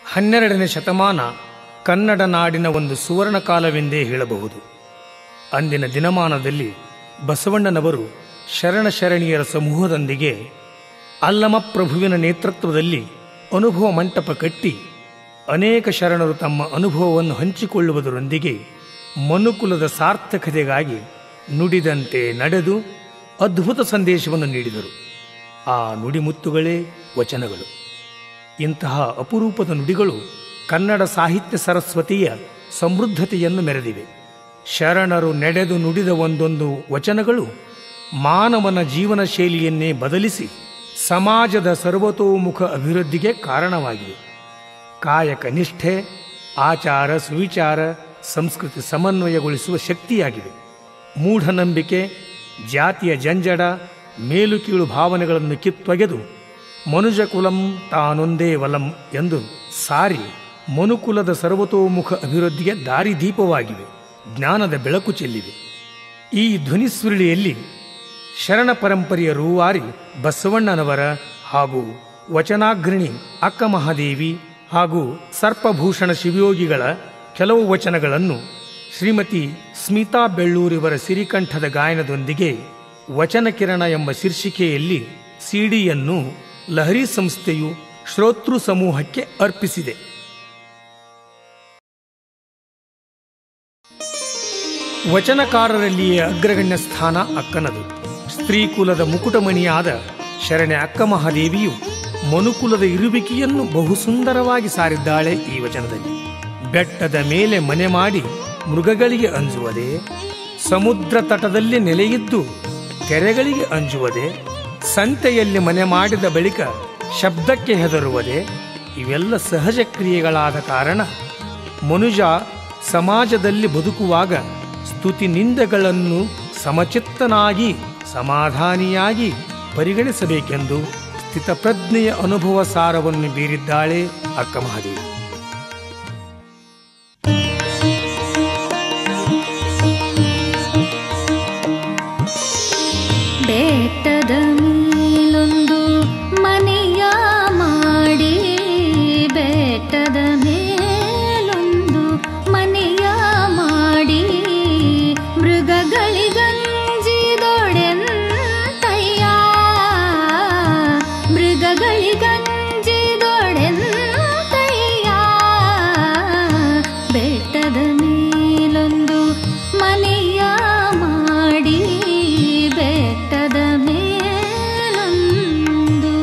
ಹನ್ನೆರಡನೇ ಶತಮಾನ ಕನ್ನಡ ನಾಡಿನ ಒಂದು ಸುವರ್ಣ ಕಾಲವೆಂದೇ ಹೇಳಬಹುದು ಅಂದಿನ ದಿನಮಾನದಲ್ಲಿ ಬಸವಣ್ಣನವರು ಶರಣ ಶರಣಿಯರ ಸಮೂಹದೊಂದಿಗೆ ಅಲ್ಲಮ ಪ್ರಭುವಿನ ನೇತೃತ್ವದಲ್ಲಿ ಅನುಭವ ಮಂಟಪ ಕಟ್ಟಿ ಅನೇಕ ಶರಣರು ತಮ್ಮ ಅನುಭವವನ್ನು ಹಂಚಿಕೊಳ್ಳುವುದರೊಂದಿಗೆ ಮನುಕುಲದ ಸಾರ್ಥಕತೆಗಾಗಿ ನುಡಿದಂತೆ ನಡೆದು ಅದ್ಭುತ ಸಂದೇಶವನ್ನು ನೀಡಿದರು ಆ ನುಡಿಮುತ್ತುಗಳೇ ವಚನಗಳು ಇಂತಹ ಅಪರೂಪದ ನುಡಿಗಳು ಕನ್ನಡ ಸಾಹಿತ್ಯ ಸರಸ್ವತಿಯ ಸಮೃದ್ಧತೆಯನ್ನು ಮೆರೆದಿವೆ ಶರಣರು ನಡೆದು ನುಡಿದ ಒಂದೊಂದು ವಚನಗಳು ಮಾನವನ ಜೀವನ ಶೈಲಿಯನ್ನೇ ಬದಲಿಸಿ ಸಮಾಜದ ಸರ್ವತೋಮುಖ ಅಭಿವೃದ್ಧಿಗೆ ಕಾರಣವಾಗಿವೆ ಕಾಯಕ ನಿಷ್ಠೆ ಆಚಾರ ಸುವಿಚಾರ ಸಂಸ್ಕೃತಿ ಸಮನ್ವಯಗೊಳಿಸುವ ಶಕ್ತಿಯಾಗಿವೆ ಮೂಢನಂಬಿಕೆ ಜಾತಿಯ ಜಂಜಡ ಮೇಲು ಕೀಳು ಭಾವನೆಗಳನ್ನು ಕಿತ್ತೊಗೆದು ಮನುಜ ಕುಲಂ ತಾನೊಂದೇ ವಲಂ ಎಂದು ಸಾರಿ ಮನುಕುಲದ ಸರ್ವತೋಮುಖ ಅಭಿವೃದ್ಧಿಗೆ ದಾರಿದೀಪವಾಗಿವೆ ಜ್ಞಾನದ ಬೆಳಕು ಚೆಲ್ಲಿವೆ ಈ ಧ್ವನಿಸುರುಳಿಯಲ್ಲಿ ಶರಣ ಪರಂಪರೆಯ ರೂವಾರಿ ಬಸವಣ್ಣನವರ ಹಾಗೂ ವಚನಾಗ್ರಣಿ ಅಕ್ಕ ಮಹಾದೇವಿ ಹಾಗೂ ಸರ್ಪಭೂಷಣ ಶಿವಯೋಗಿಗಳ ಕೆಲವು ವಚನಗಳನ್ನು ಶ್ರೀಮತಿ ಸ್ಮಿತಾ ಬೆಳ್ಳೂರಿವರ ಸಿರಿಕಂಠದ ಗಾಯನದೊಂದಿಗೆ ವಚನ ಕಿರಣ ಎಂಬ ಶೀರ್ಷಿಕೆಯಲ್ಲಿ ಸಿಡಿಯನ್ನು ಲಹರಿ ಸಂಸ್ಥೆಯು ಶ್ರೋತೃ ಸಮೂಹಕ್ಕೆ ಅರ್ಪಿಸಿದೆ ವಚನಕಾರರಲ್ಲಿಯೇ ಅಗ್ರಗಣ್ಯ ಸ್ಥಾನ ಅಕ್ಕನದು ಸ್ತ್ರೀ ಕುಲದ ಮುಕುಟಮಣಿಯಾದ ಶರಣೆ ಅಕ್ಕ ಮಹಾದೇವಿಯು ಮನುಕುಲದ ಇರುವಿಕೆಯನ್ನು ಬಹು ಸುಂದರವಾಗಿ ಸಾರಿದ್ದಾಳೆ ಈ ವಚನದಲ್ಲಿ ಬೆಟ್ಟದ ಮೇಲೆ ಮನೆ ಮಾಡಿ ಮೃಗಗಳಿಗೆ ಅಂಜುವುದೇ ಸಮುದ್ರ ತಟದಲ್ಲಿ ನೆಲೆಯಿದ್ದು ಕೆರೆಗಳಿಗೆ ಅಂಜುವುದೇ ಸಂತೆಯಲ್ಲಿ ಮನೆ ಮಾಡಿದ ಬಳಿಕ ಶಬ್ದಕ್ಕೆ ಹೆದರುವುದೇ ಇವೆಲ್ಲ ಸಹಜ ಕ್ರಿಯೆಗಳಾದ ಕಾರಣ ಮನುಜ ಸಮಾಜದಲ್ಲಿ ಬದುಕುವಾಗ ಸ್ತುತಿ ನಿಂದೆಗಳನ್ನು ಸಮಚಿತ್ತನಾಗಿ ಸಮಾಧಾನಿಯಾಗಿ ಪರಿಗಣಿಸಬೇಕೆಂದು ಸ್ಥಿತಪ್ರಜ್ಞೆಯ ಅನುಭವ ಸಾರವನ್ನು ಬೀರಿದ್ದಾಳೆ ಅಕ್ಕ ಮಹಾದೇವಿ ಬೆಟ್ಟದ ಮೇಲೊಂದು ಮನೆಯ ಮಾಡಿ ಬೆಟ್ಟದ ಮೇಲೊಂದು ಮನೆಯ ಮಾಡಿ ಮೃಗಗಳಿಗಂಜಿದೊಡೆಂತಯ್ಯ ಮೃಗಗಳಿಗಂಜಿದೊಡೆಂತಯ್ಯ ಬೆಟ್ಟದ ಮೇಲೊಂದು ಮನೆಯ ಮಾಡಿ ಬೆಟ್ಟದ ಮೇಲೊಂದು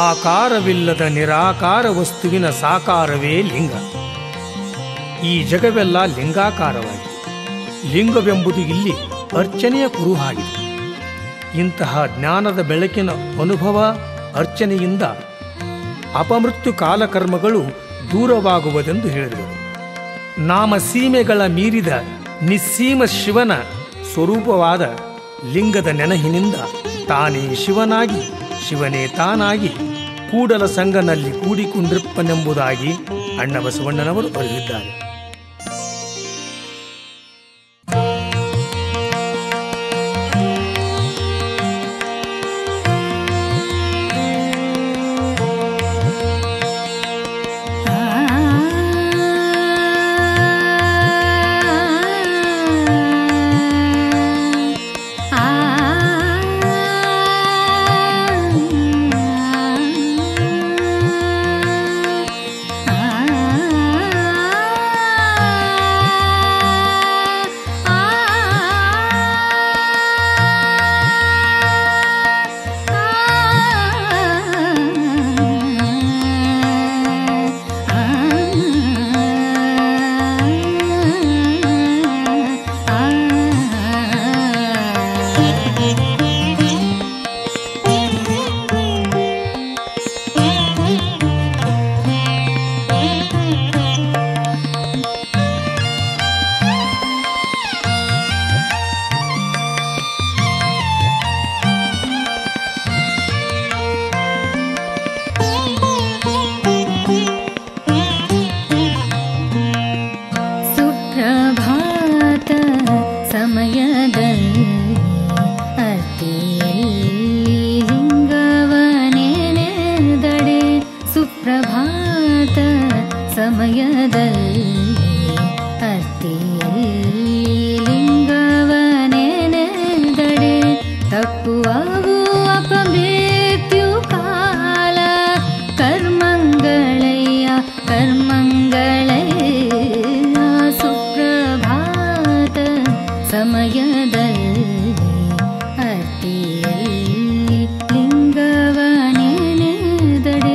ಆಕಾರವಿಲ್ಲದ ನಿರಾಕಾರ ವಸ್ತುವಿನ ಸಾಕಾರವೇ ಲಿಂಗ ಈ ಜಗವೆಲ್ಲ ಲಿಂಗಾಕಾರವಾಗಿದೆ ಲಿಂಗವೆಂಬುದು ಇಲ್ಲಿ ಅರ್ಚನೆಯ ಕುರುಹಾಗಿದೆ ಇಂತಹ ಜ್ಞಾನದ ಬೆಳಕಿನ ಅನುಭವ ಅರ್ಚನೆಯಿಂದ ಅಪಮೃತ್ಯು ಕಾಲಕರ್ಮಗಳು ದೂರವಾಗುವುದೆಂದು ಹೇಳಿದರು ನಾಮ ಸೀಮೆಗಳ ಮೀರಿದ ನಿಸ್ಸೀಮ ಶಿವನ ಸ್ವರೂಪವಾದ ಲಿಂಗದ ನೆನಹಿನಿಂದ ತಾನೇ ಶಿವನಾಗಿ ಶಿವನೇ ತಾನಾಗಿ ಕೂಡಲ ಸಂಗನಲ್ಲಿ ಕೂಡಿಕೊಂಡಿರ್ಪನೆಂಬುದಾಗಿ ಅಣ್ಣ ಬಸವಣ್ಣನವರು ಬರೆದಿದ್ದಾರೆ ಸುಪ್ರಭಾತ ಸಮಯದಲ್ಲಿ ಅತಿಯಲ್ಲಿ ಲಿಂಗವನೆನೆದಡೆ ಸುಪ್ರಭಾತ ಸಮಯದಲ್ಲಿ ಅತಿಯಲ್ಲಿ ಲಿಂಗವನೆನೆದಡೆ ತಪ್ಪುವವು ಅಪಮೃತ್ಯು ಕಾಲ ಕರ್ಮಂಗಳಯ್ಯ ಕರ್ಮಂಗಳಯ್ಯ ಸುಪ್ರಭಾತ ಸಮಯದಲ್ಲಿ ಅತಿಯಲ್ಲಿ ಲಿಂಗವನೆನೆದಡೆ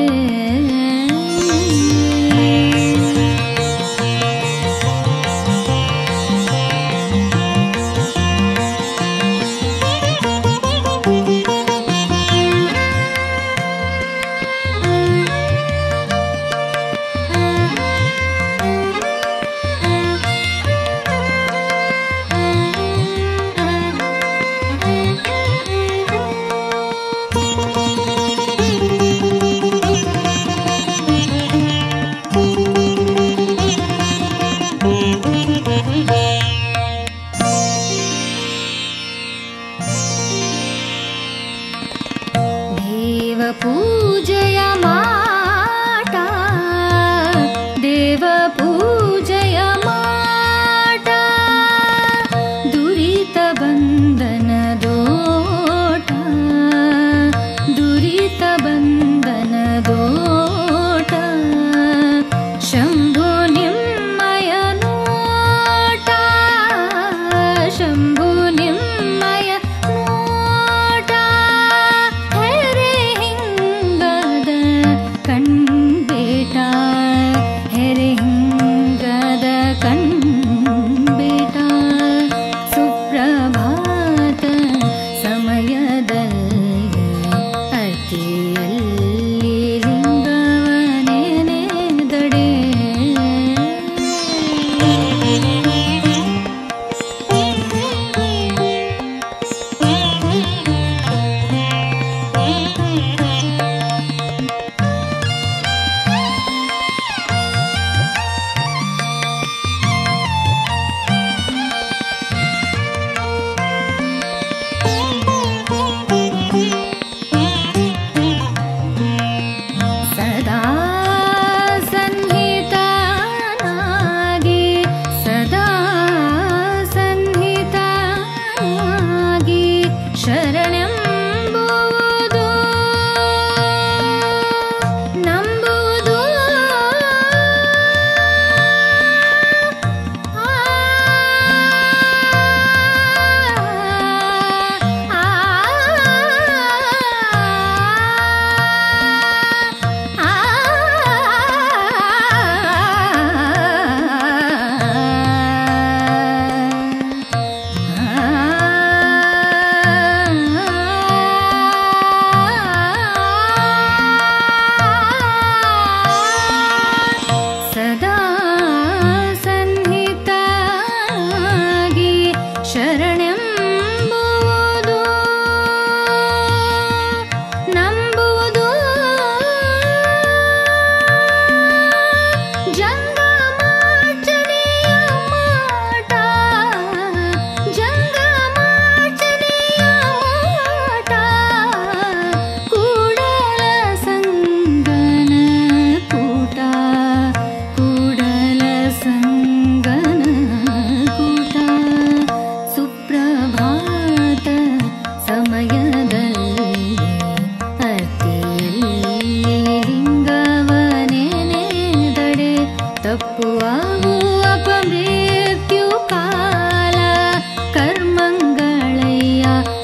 ತಪ್ಪುವಾವು ಅಪಮೃತ್ಯು ಕಾಲ ಕರ್ಮಂಗಳಯ್ಯ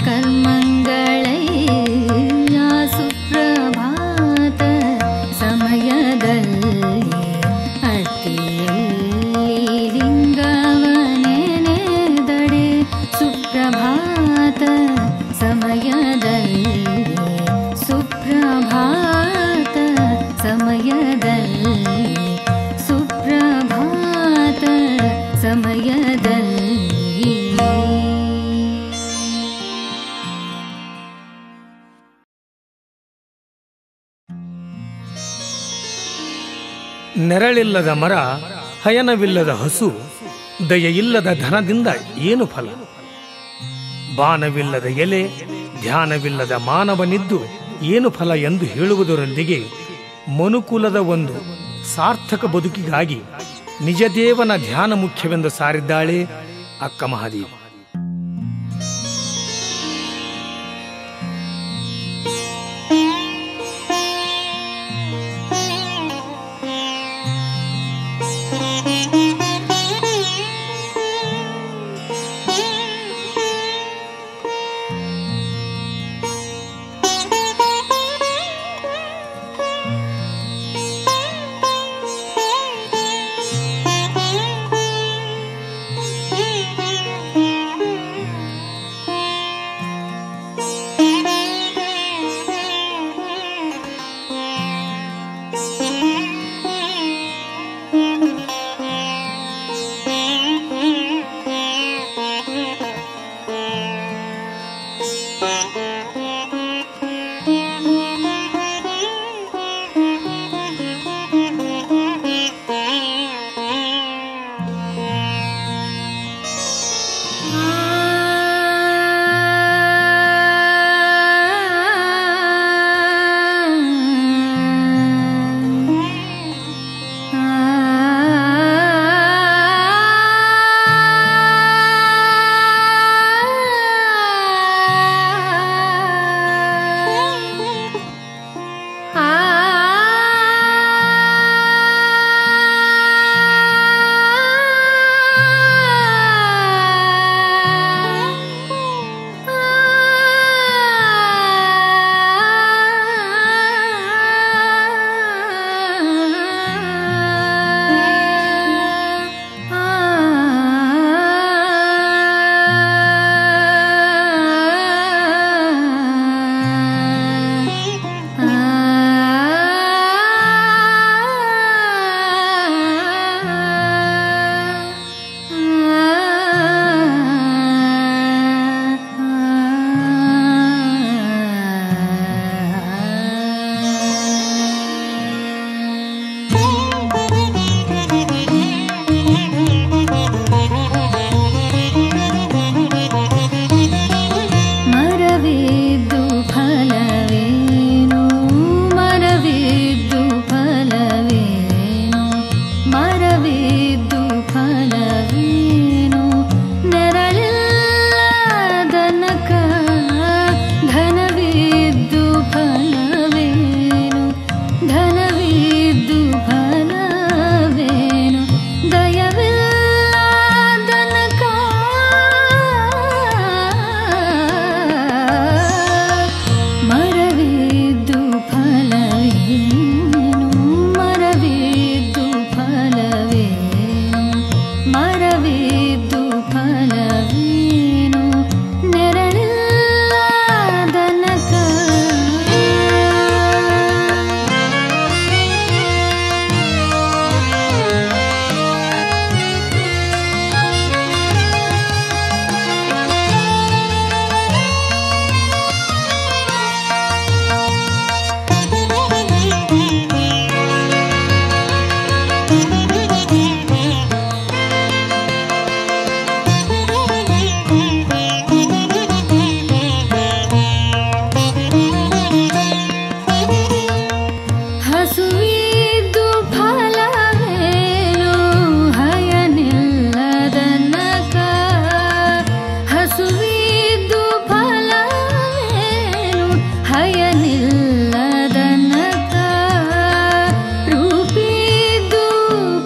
ಕರ್ಮಂಗಳಯ್ಯ ಸುಪ್ರಭಾತ ಸಮಯದಲ್ಲಿ ಅಟ್ಟಿಯಲ್ಲಿ ಲಿಂಗವನೆನೆದಡೆ ಸುಪ್ರಭಾತ ಸಮಯದಲ್ಲಿ ಸುಪ್ರಭಾತ ಸಮಯದಲ್ಲಿ ಸುಪ್ರಭಾತ ಸಮಯದಲ್ಲಿ ನೆರಳಿಲ್ಲದ ಮರ ಹಯನವಿಲ್ಲದ ಹಸು ದಯೆಯಿಲ್ಲದ ಧನದಿಂದ ಏನು ಫಲ ಬಾಣವಿಲ್ಲದ ಎಲೆ ಧ್ಯಾನವಿಲ್ಲದ ಮಾನವನಿದ್ದು ಏನು ಫಲ ಎಂದು ಹೇಳುವುದರೊಂದಿಗೆ ಮನುಕುಲದ ಒಂದು ಸಾರ್ಥಕ ಬದುಕಿಗಾಗಿ ನಿಜದೇವನ ಧ್ಯಾನ ಮುಖ್ಯವೆಂದು ಸಾರಿದ್ದಾಳೆ ಅಕ್ಕ ಮಹಾದೇವಿ ಮರವಿದ್ದು ಫಲವೇನು ಮರವಿದ್ದು ಫಲವೇನು ಮರವಿದ್ದು ಫಲವೇನು ನೆರಳಿಲ್ಲದನಕ ಧನವಿದ್ದು ಫಲವೇನು ಧನವಿದ್ದು ಫಲವೇನು ದಯವಿಲ್ಲದನಕ ಮರವಿದ್ದು ಫಲವೇನು ಮರವಿದ್ದು ಫಲವೇನು ಮರವಿದ್ದು ಫಲವೇನು ನೆರಳಿಲ್ಲದನಕ ಹಸುವಿದ್ದು ಫಲವೇನು ಹಯನಿಲ್ಲದನಕ ಹಸುವಿದ್ದು ಫಲವೇನು ಹಯನಿಲ್ಲದನಕ ರೂಪಿದ್ದು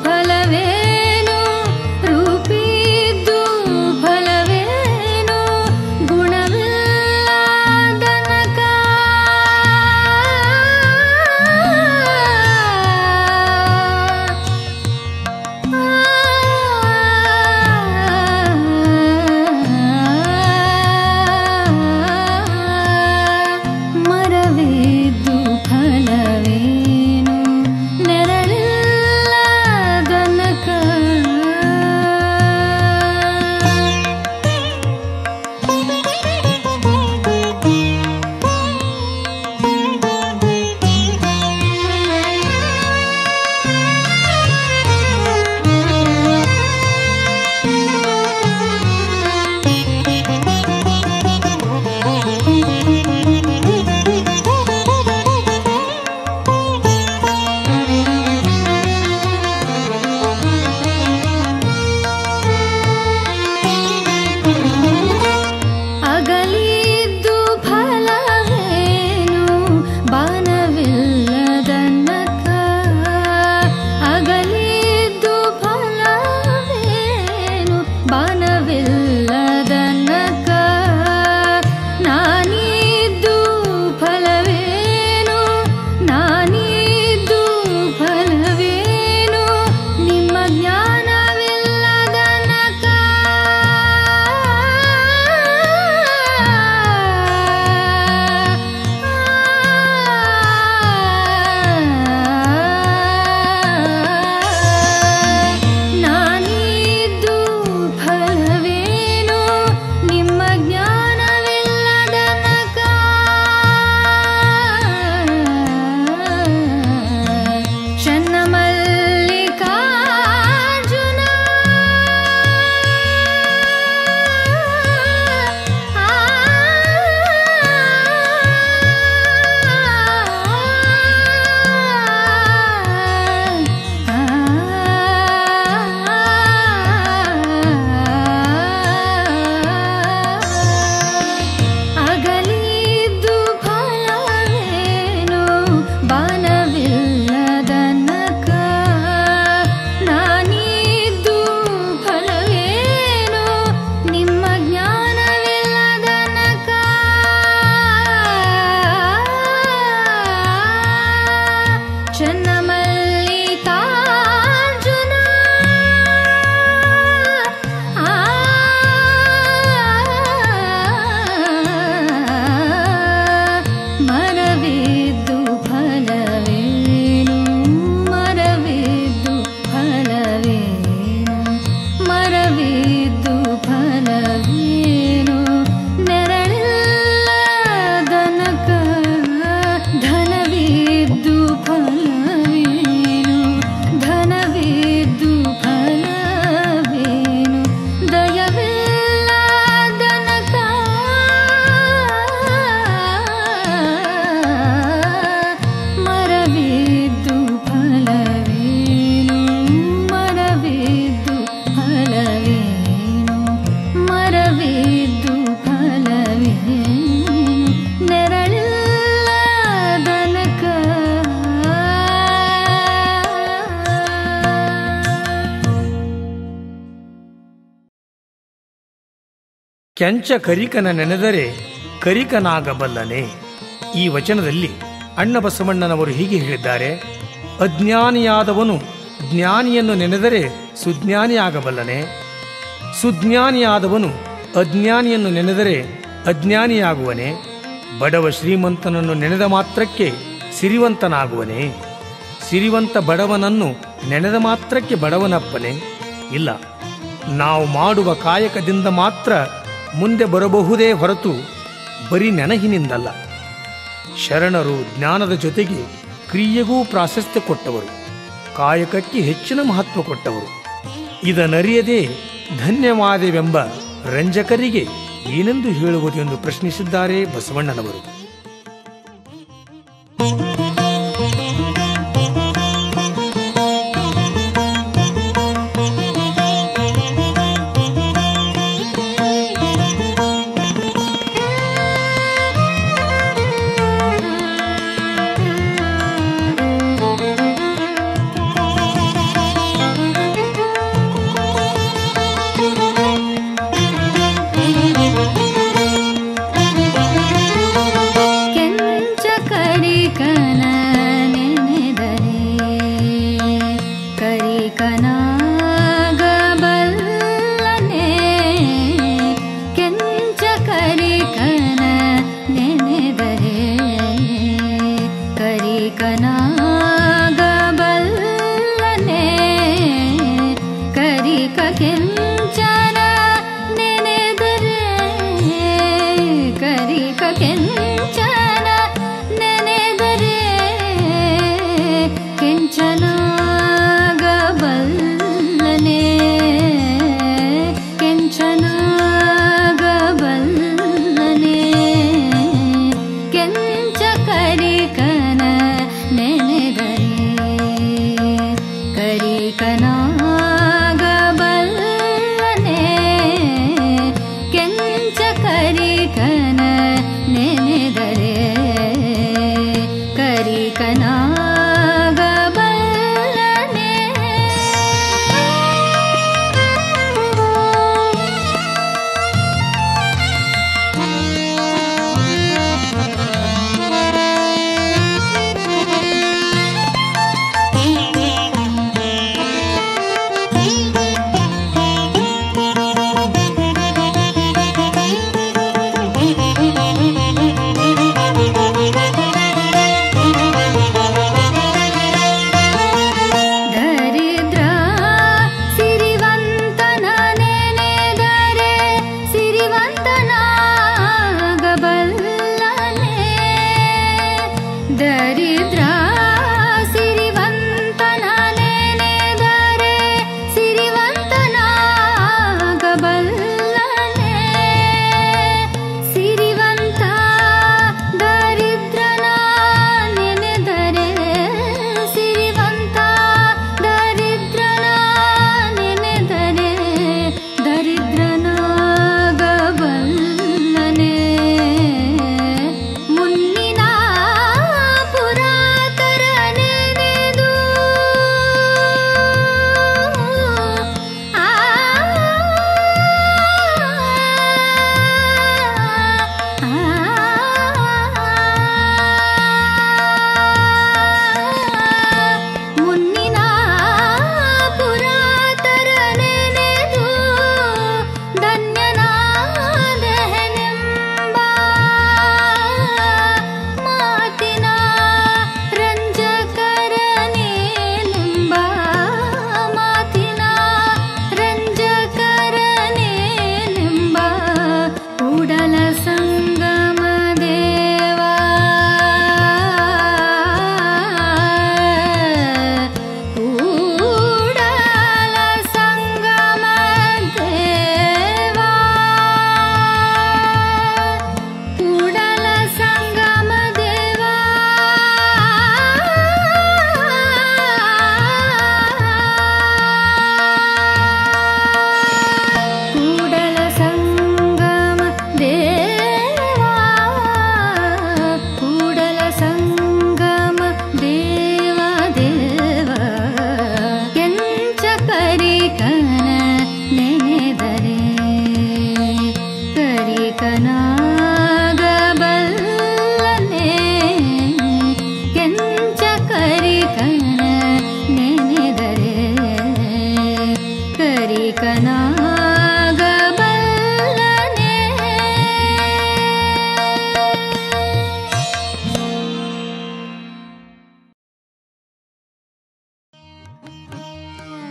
ಕೆಂಚ ಕರಿಕನ ನೆನೆದರೆ ಕರಿಕನಾಗಬಲ್ಲನೆ ಈ ವಚನದಲ್ಲಿ ಅಣ್ಣ ಬಸವಣ್ಣನವರು ಹೀಗೆ ಹೇಳಿದ್ದಾರೆ ಅಜ್ಞಾನಿಯಾದವನು ಜ್ಞಾನಿಯನ್ನು ನೆನೆದರೆ ಸುಜ್ಞಾನಿಯಾಗಬಲ್ಲನೆ ಸುಜ್ಞಾನಿಯಾದವನು ಅಜ್ಞಾನಿಯನ್ನು ನೆನೆದರೆ ಅಜ್ಞಾನಿಯಾಗುವನೆ ಬಡವ ಶ್ರೀಮಂತನನ್ನು ನೆನೆದ ಮಾತ್ರಕ್ಕೆ ಸಿರಿವಂತನಾಗುವನೆ ಸಿರಿವಂತ ಬಡವನನ್ನು ನೆನೆದ ಮಾತ್ರಕ್ಕೆ ಬಡವನಪ್ಪನೆ ಇಲ್ಲ ನಾವು ಮಾಡುವ ಕಾಯಕದಿಂದ ಮಾತ್ರ ಮುಂದೆ ಬರಬಹುದೇ ಹೊರತು ಬರೀ ನೆನಹಿನಿಂದಲ್ಲ ಶರಣರು ಜ್ಞಾನದ ಜೊತೆಗೆ ಕ್ರಿಯೆಗೂ ಪ್ರಾಶಸ್ತ್ಯ ಕೊಟ್ಟವರು ಕಾಯಕಕ್ಕೆ ಹೆಚ್ಚಿನ ಮಹತ್ವ ಕೊಟ್ಟವರು ಇದನ್ನರಿಯದೆ ಧನ್ಯವಾದವೆಂಬ ರಂಜಕರಿಗೆ ಏನೆಂದು ಹೇಳುವುದು ಎಂದು ಪ್ರಶ್ನಿಸಿದ್ದಾರೆ ಬಸವಣ್ಣನವರು Thank you.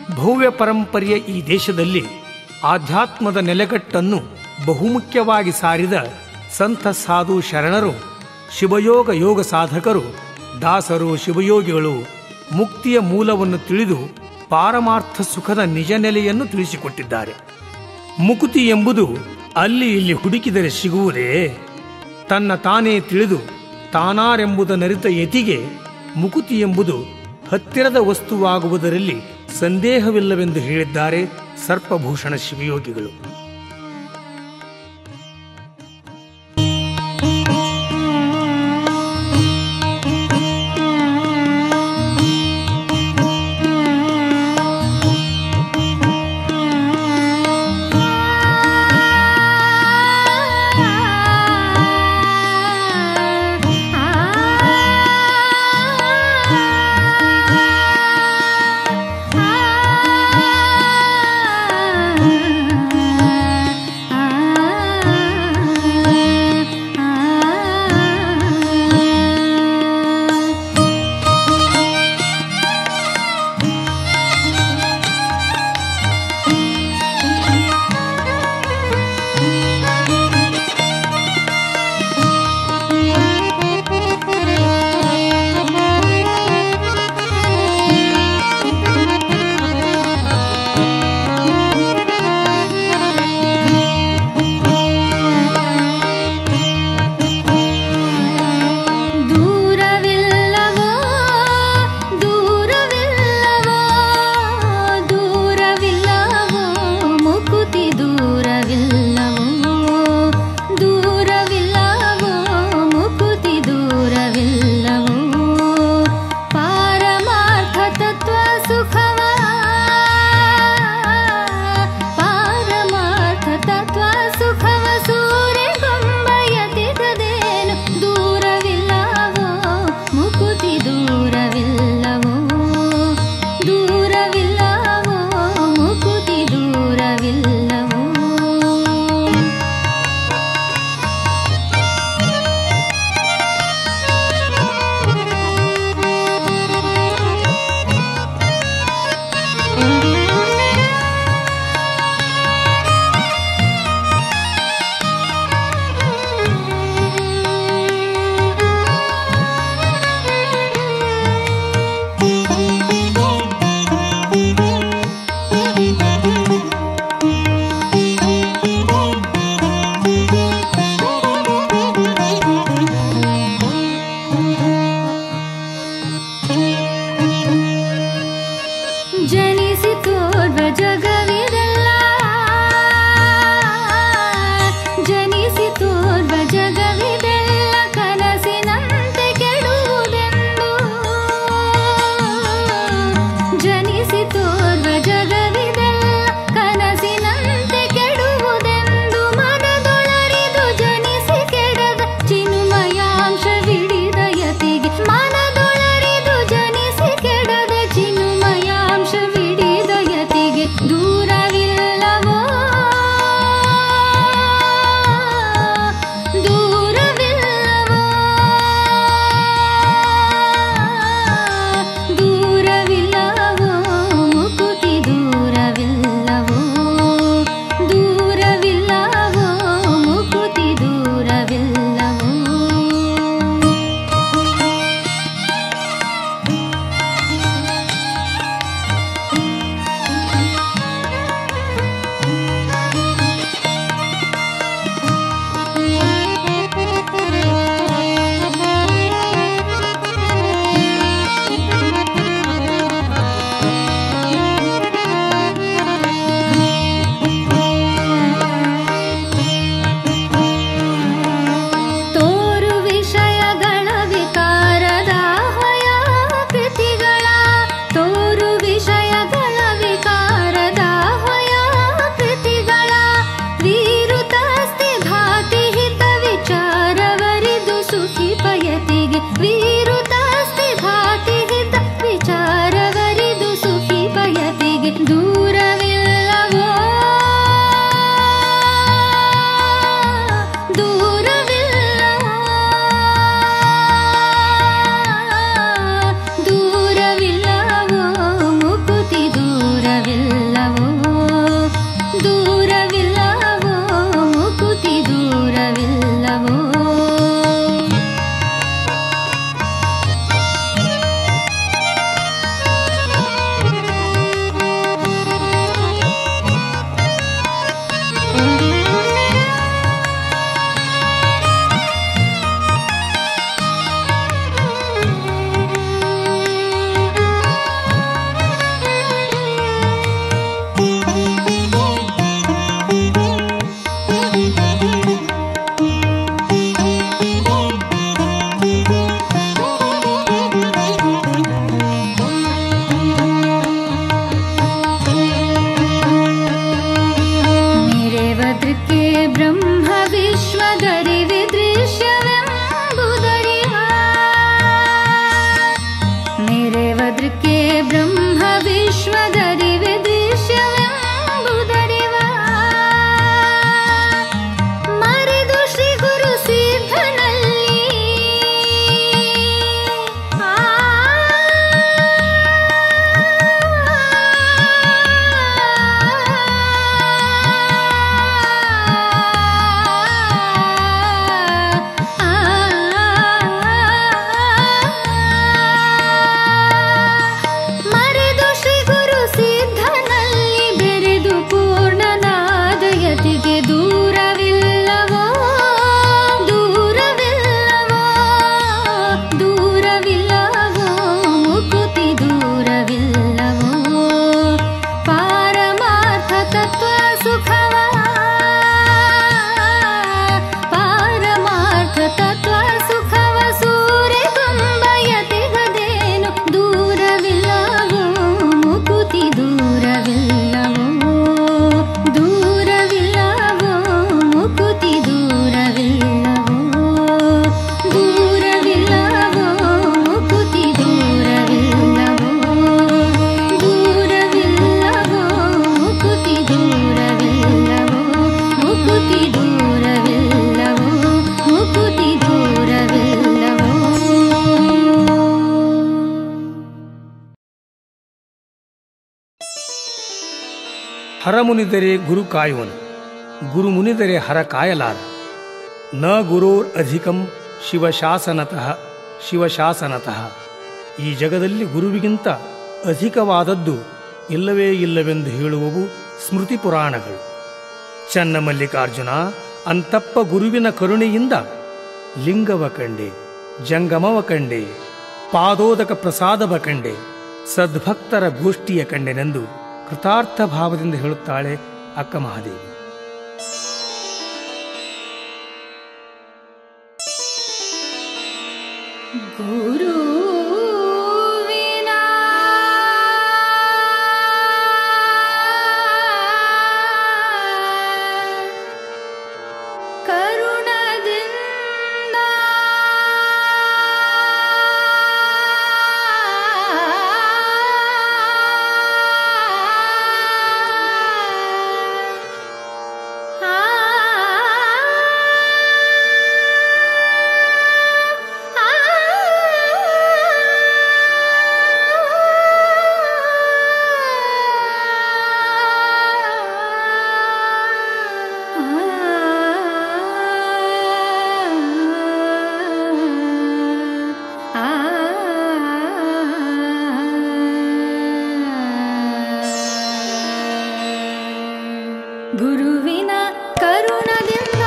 ಭವ್ಯ ಪರಂಪರೆಯ ಈ ದೇಶದಲ್ಲಿ ಆಧ್ಯಾತ್ಮದ ನೆಲೆಗಟ್ಟನ್ನು ಬಹುಮುಖ್ಯವಾಗಿ ಸಾರಿದ ಸಂತ ಸಾಧು ಶರಣರು ಶಿವಯೋಗ ಯೋಗ ಸಾಧಕರು ದಾಸರು ಶಿವಯೋಗಿಗಳು ಮುಕ್ತಿಯ ಮೂಲವನ್ನು ತಿಳಿದು ಪಾರಮಾರ್ಥ ಸುಖದ ನಿಜ ನೆಲೆಯನ್ನು ತಿಳಿಸಿಕೊಟ್ಟಿದ್ದಾರೆ ಮುಕುತಿ ಎಂಬುದು ಅಲ್ಲಿ ಇಲ್ಲಿ ಹುಡುಕಿದರೆ ಸಿಗುವುದೇ ತನ್ನ ತಾನೇ ತಿಳಿದು ತಾನಾರೆಂಬುದನರಿತ ಯತಿಗೆ ಮುಕುತಿ ಎಂಬುದು ಹತ್ತಿರದ ವಸ್ತುವಾಗುವುದರಲ್ಲಿ ಸಂದೇಹವಿಲ್ಲವೆಂದು ಹೇಳಿದ್ದಾರೆ ಸರ್ಪಭೂಷಣ ಶಿವಯೋಗಿಗಳು ದೂರವಿಲ್ಲವೋ ದೂರವಿಲ್ಲವೋ ದೂರವಿಲ್ಲವೋ ಮುಕುತಿ ದೂರವಿಲ್ಲವೋ ದೂರವಿಲ್ಲವೋ ಮುಕುತಿ ದೂರವಿಲ್ಲವೋ ಪಾರಮಾರ್ಥ ತತ್ವ ಸುಖವ ಪಾರಮಾರ್ಥ ತತ್ವ ಸುಖವ ಸೂರ್ಯಗೊಂಬಯತಿಗದೇನು ದೂರವಿಲ್ಲವೋ ಮುಕುತಿ ದೂರವಿಲ್ಲವೋ ದೂರವಿಲ್ಲವೋ ಮುಕುತಿ ದೂರವಿಲ್ಲವೋ ಜನಿಸಿತೋರ್ವ ಜಗವಿದೆಲ್ಲ ಜನಿಸಿತೋರ್ವ ಜಗವಿದೆಲ್ಲ ಕನಸಿನಂತೆ ಕೆಡುವುದೆಂದು ಜನಿಸಿತೋರ್ವ ಜಗವಿದೆಲ್ಲ ಕನಸಿನಂತೆ ಕೆಡುವುದೆಂದು ಮನದೊಳರಿದು ಜನಿಸಿ ಕೆಡದ ಚಿನ್ಮಯಾಂಶವಿಡಿದ ಯತಿಗೆ ಮನದೊಳರಿದು ಜನಿಸಿ ಕೆಡದ ಚಿನ್ಮಯಾಂಶವಿಡಿದ ಯತಿಗೆ ದೂರ ಹರ ಮುನಿದರೆ ಗುರು ಕಾಯುವನು ಗುರು ಮುನಿದರೆ ಹರ ಕಾಯಲಾರ ನ ಗುರೋರ್ ಅಧಿಕಂ ಶಿವಶಾಸನತಃ ಶಿವಶಾಸನತಃ ಈ ಜಗದಲ್ಲಿ ಗುರುವಿಗಿಂತ ಅಧಿಕವಾದದ್ದು ಇಲ್ಲವೇ ಇಲ್ಲವೆಂದು ಹೇಳುವವು ಸ್ಮೃತಿ ಪುರಾಣಗಳು ಚನ್ನ ಮಲ್ಲಿಕಾರ್ಜುನ ಅಂತಪ್ಪ ಗುರುವಿನ ಕರುಣೆಯಿಂದ ಲಿಂಗವ ಕಂಡೆ ಜಂಗಮವ ಕಂಡೆ ಪಾದೋದಕ ಪ್ರಸಾದವ ಕಂಡೆ ಸದ್ಭಕ್ತರ ಗೋಷ್ಠಿಯ ಕಂಡೆನೆಂದು ಕೃತಾರ್ಥ ಭಾವದಿಂದ ಹೇಳುತ್ತಾಳೆ ಅಕ್ಕ ಮಹಾದೇವಿ ಗುರುವಿನ ಕರುಣದಿಂದ ಗುರುವಿನ ಕರುಣದಿಂದ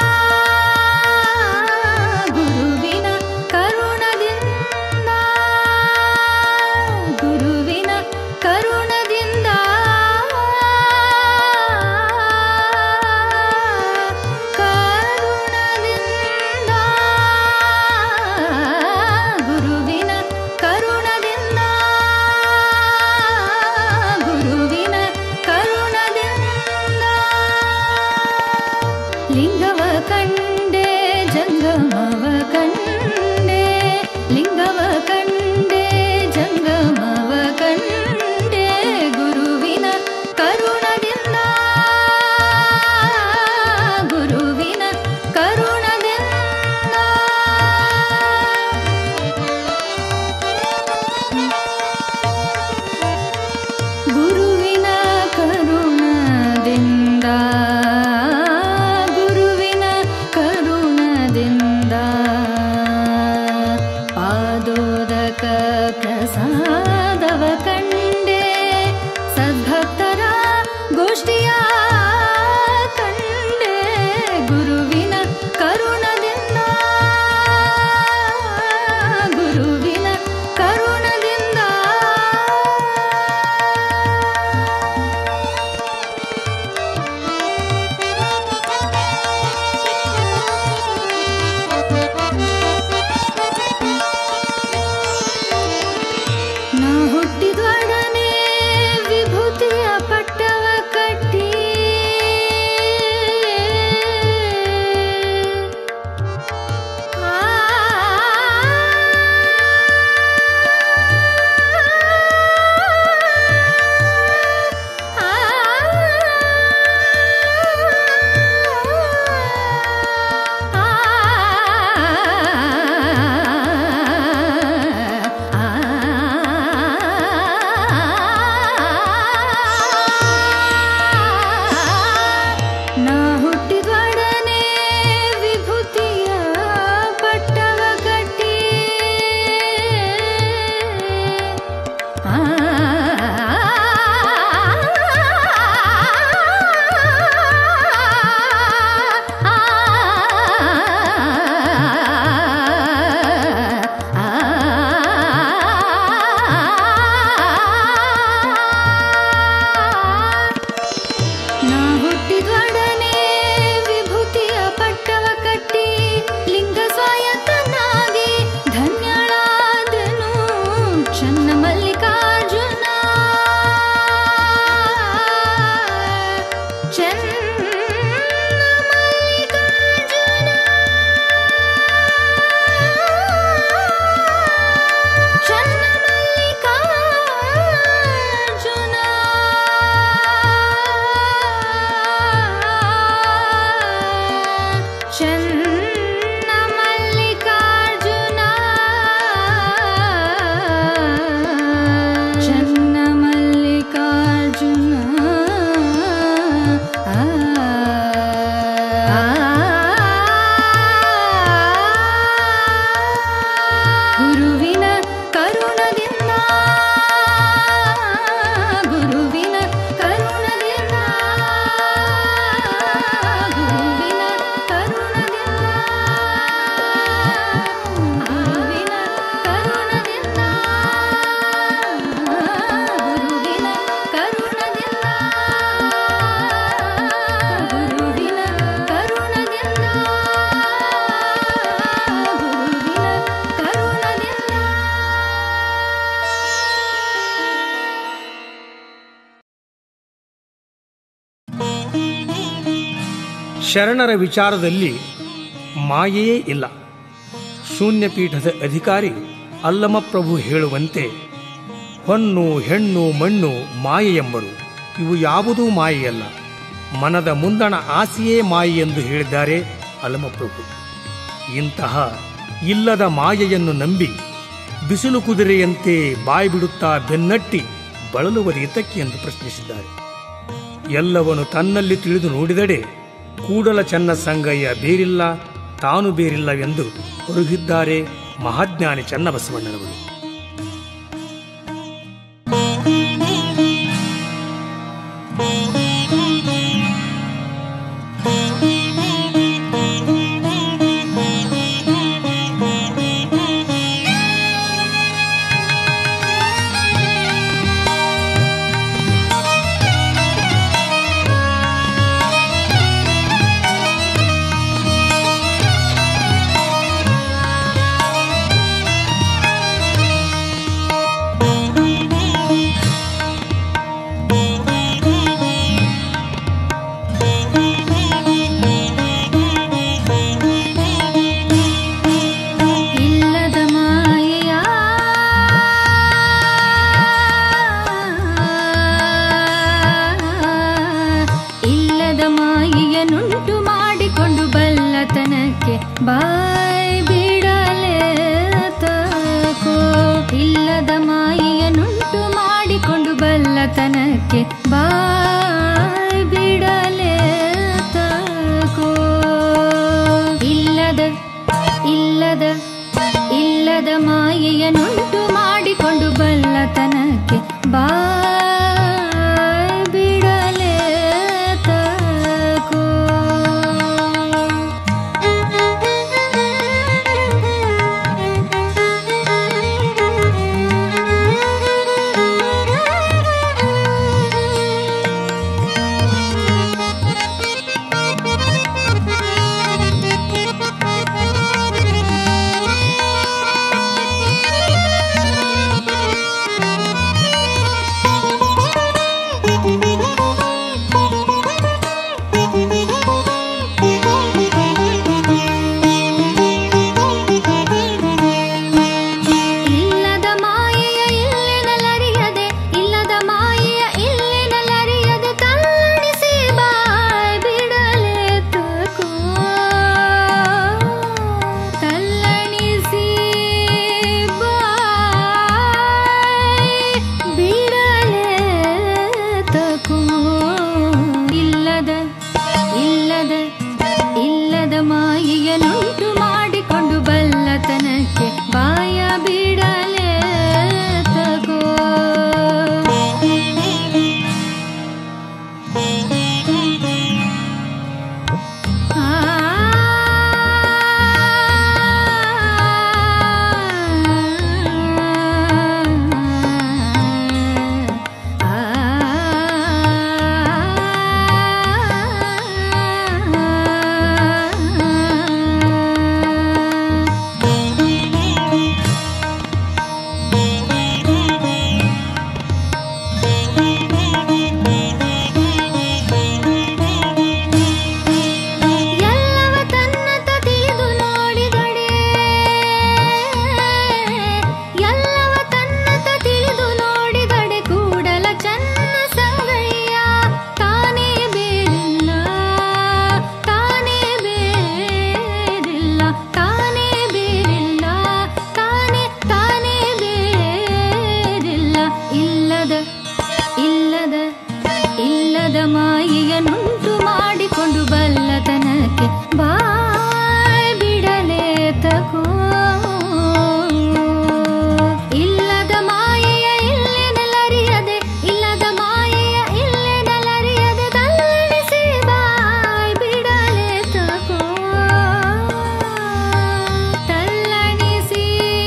ಗುರುವಿನ ಕರುಣದಿಂದ ಗುರುವಿನ ಕರುಣದಿಂದ ಕರುಣದಿಂದ ಗುರುವಿನ ಕರುಣದಿಂದ ಗುರುವಿನ ಕರುಣದಿಂದ ಶರಣರ ವಿಚಾರದಲ್ಲಿ ಮಾಯೆಯೇ ಇಲ್ಲ ಶೂನ್ಯಪೀಠದ ಅಧಿಕಾರಿ ಅಲ್ಲಮಪ್ರಭು ಹೇಳುವಂತೆ ಹೊನ್ನು ಹೆಣ್ಣು ಮಣ್ಣು ಮಾಯೆ ಎಂಬರು ಇವು ಯಾವುದೂ ಮಾಯೆಯಲ್ಲ ಮನದ ಮುಂದಣ ಆಸೆಯೇ ಮಾಯೆ ಎಂದು ಹೇಳಿದ್ದಾರೆ ಅಲ್ಲಮಪ್ರಭು ಇಂತಹ ಇಲ್ಲದ ಮಾಯೆಯನ್ನು ನಂಬಿ ಬಿಸಿಲು ಕುದುರೆಯಂತೆ ಬಾಯಿ ಬಿಡುತ್ತಾ ಬೆನ್ನಟ್ಟಿ ಬಳಲುವುದೇತಕ್ಕೆ ಎಂದು ಪ್ರಶ್ನಿಸಿದ್ದಾರೆ ಎಲ್ಲವನು ತನ್ನಲ್ಲಿ ತಿಳಿದು ನೋಡಿದಡೆ ಕೂಡಲ ಚೆನ್ನ ಸಂಗಯ್ಯ ಬೇರಿಲ್ಲ ತಾನು ಬೇರಿಲ್ಲವೆಂದು ಹೊರಗಿದ್ದಾರೆ ಮಹಾಜ್ಞಾನಿ ಚನ್ನಬಸವಣ್ಣನವರು ಇಲ್ಲದ ಮಾಯೆಯ ಇಲ್ಲದ ಮಾಯೆಯನ್ನುಂಟು ಮಾಡಿಕೊಂಡು ಬಲ್ಲತನಕ್ಕೆ ಬಾಯ್ ಬಿಡಲೆ ತಕೋ ಇಲ್ಲದ ಮಾಯೆಯನ್ನುಂಟು ಮಾಡಿಕೊಂಡು ಬಲ್ಲತನಕ್ಕೆ ಬಾಯ್ ಬಿಡಲೆ ತಕೋ ಇಲ್ಲದ ಇಲ್ಲದ ಇಲ್ಲದ ಮಾಯೆಯನ್ನುಂಟು ಮಾಡಿಕೊಂಡು ಬಲ್ಲತನಕ್ಕೆ ಬಾಯ್ ಬಿಡಲೆ ತಕೋ ಇಲ್ಲದ ಮಾಯೆಯ ಇಲ್ಲಿನಲರಿಯದೆ ಇಲ್ಲದ ಮಾಯೆಯ ಇಲ್ಲಿನಲರಿಯದೆ ತಲ್ಲಣಿಸಿ ಬಾಯ್ ಬಿಡಲೆ ತಕೋ ತಲ್ಲಣಿಸಿ ಬಾಯ್ ಬಿಡಲೆ ತಕೋ ಇಲ್ಲದ ಇಲ್ಲದ ಇಲ್ಲದ ಮಾಯೆಯನ್ನುಂಟು ಮಾಡಿಕೊಂಡು ಬಲ್ಲತನಕ್ಕೆ ಬಾಯ ಬಿಡಲೆ ತಗೋ ಎಲ್ಲವ ತನ್ನತ ತಿಳಿದು ನೋಡಿದಡೆ ಎಲ್ಲವ ತನ್ನತ ತಿಳಿದು ನೋಡಿದಡೆ ಕೂಡಲ ಚನ್ನ ಸಂಗಯ್ಯ ತಾನೇ ಬೇರಿಲ್ಲ ತಾನೇ ಬೇರಿಲ್ಲ ತಾನೇ ಬೇರಿಲ್ಲ ತಾನೇ ತಾನೇ ಬೇರಿಲ್ಲ ಇಲ್ಲದ ಇಲ್ಲದ ಇಲ್ಲದ ಮಾಯೆಯನ್ನುಂಟು ಮಾಡಿಕೊಂಡು ಬಲ್ಲತನಕ್ಕೆ ಬಾಯ್ ಬಿಡಲೆ ತಕೋ ಇಲ್ಲದ ಮಾಯೆಯ ಇಲ್ಲೆನಲರಿಯದೆ ಇಲ್ಲದ ಮಾಯೆಯ ಇಲ್ಲೆನಲರಿಯದೆ ತಲ್ಲಣಿಸಿ ಬಾಯ್ ಬಿಡಲೆ ತಕೋ ತಲ್ಲಣಿಸಿ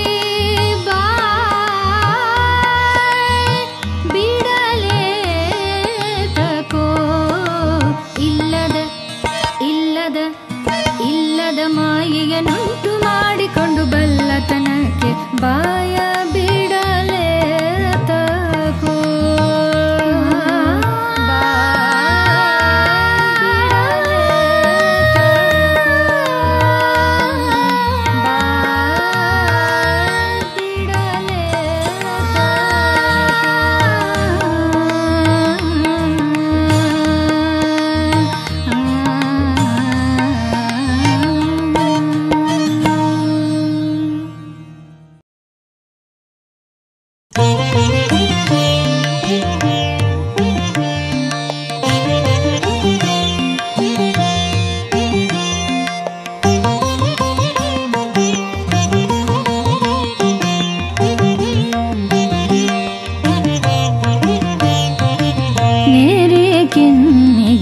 ಬಾಯ್ ಬಿಡಲೆ ತಕೋ ಇಲ್ಲದ ಇಲ್ಲದ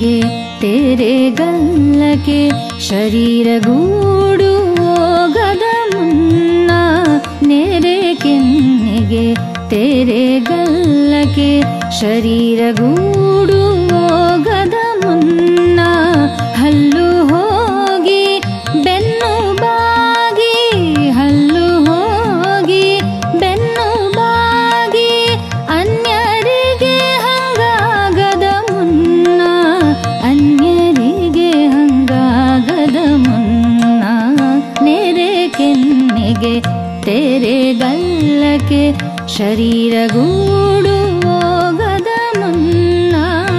ಕೆನ್ನೆಗೆ ತೆರೆ ಗಲ್ಲಕ್ಕೆ ಶರೀರ ಗೂಡು ಹೋಗದ ಮುನ್ನ ನೆರೆ ಕೆನ್ನೆಗೆ ತೆರೆ ಗಲ್ಲಕ್ಕೆ ಶರೀರ ಗೂಡು ಹೋಗದ ಮುನ್ನ ಹಲ್ಲು ಹೋಗಿ ಬೆನ್ನು ಬಾಗಿ ಹಲ್ಲು ಹೋಗಿ ಬೆನ್ನು ಬಾಗಿ ಅನ್ಯರಿಗೆ ಹಂಗಾಗದ ಮುನ್ನ ಅನ್ಯರಿಗೆ ಹಂಗಾಗದ ಮುನ್ನ ನೆರೆ ಕೆನ್ನೆಗೆ ತೆರೆ ಗಲ್ಲಕ್ಕೆ ಶರೀರ ಗೂಡು ಹೋಗದ ಮುನ್ನ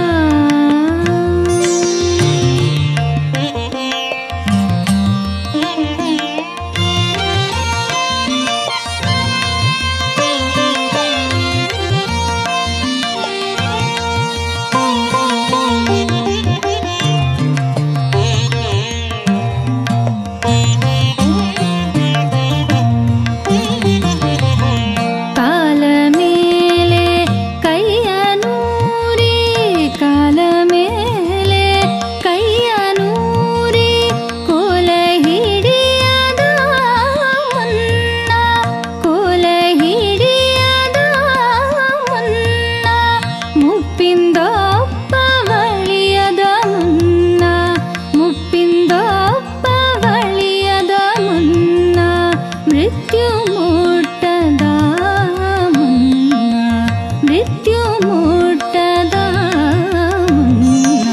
ಕಾಲ ಮೇಲೆ ಕೈಯ ನೂರಿ ಕಾಲ ಮೇಲೆ ಕೈಯ ನೂರಿ ಕೋಲ ಹಿಡಿಯದ ಮುನ್ನ ಕೋಲ ಹಿಡಿಯದ ಮುನ್ನ ಮುಪ್ಪಿಂದೊಪ್ಪ ಬಳಿಯದ ಮುನ್ನ ಮುಪ್ಪಿಂದೊಪ್ಪ ಬಳಿಯದ ಮುನ್ನ ಮೃತ್ಯು ಮುಟ್ಟದ ಮುನ್ನ ಮೃತ್ಯು ಮುಟ್ಟದ ಮುನ್ನ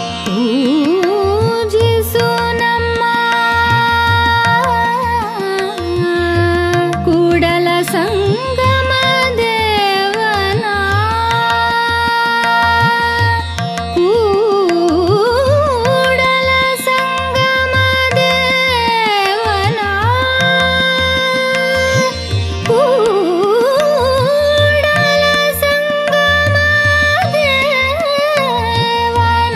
ಪೂಜಿಸು ನಮ್ಮ ಕೂಡಲ ಸಂಗಮ ದೇವನ ಕೂಡಲ ಸಂಗಮ ದೇವನ ಕೂಡಲ ಸಂಗಮ ದೇವನ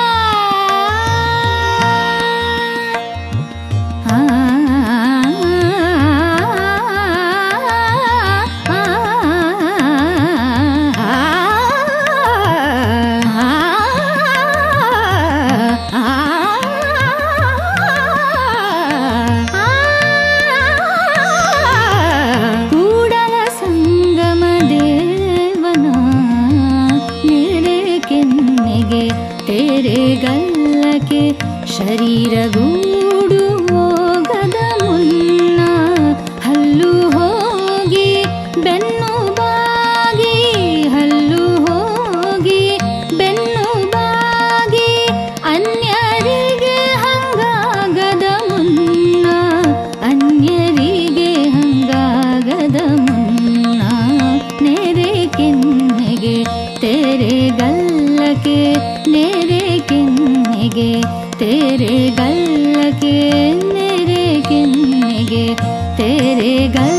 ಕೂಡಲ ಸಂಗಮ ದೇವನ ನೆರೆ ಕೆನ್ನೆಗೆ ತೆರೆ ಗಲ್ಲಕ್ಕೆ ಶರೀರ ಗೂಡು ಹೋಗದ ಮುನ್ನ ಹಲ್ಲು ಹೋಗಿ ಬೆನ್ನು ಬಾಗಿ ಹಲ್ಲು ಹೋಗಿ ಬೆನ್ನು ಬಾಗಿ ಅನ್ಯರಿಗೆ ಹಂಗಾಗದ ಮುನ್ನ ಅನ್ಯರಿಗೆ ಹಂಗಾಗದ ಮುನ್ನ ನೆರೆ ಕೆನ್ನೆಗೆ ತೆರೆ ಗಲ್ಲಕ್ಕೆ ನೆರೆ ಕೆನ್ನೆಗೆ ತೆರೆ ಗಲ್ಲಕ್ಕೆ ನೆರೆ ಕೆನ್ನೆಗೆ ತೆರೆ ಗಲ್ಲ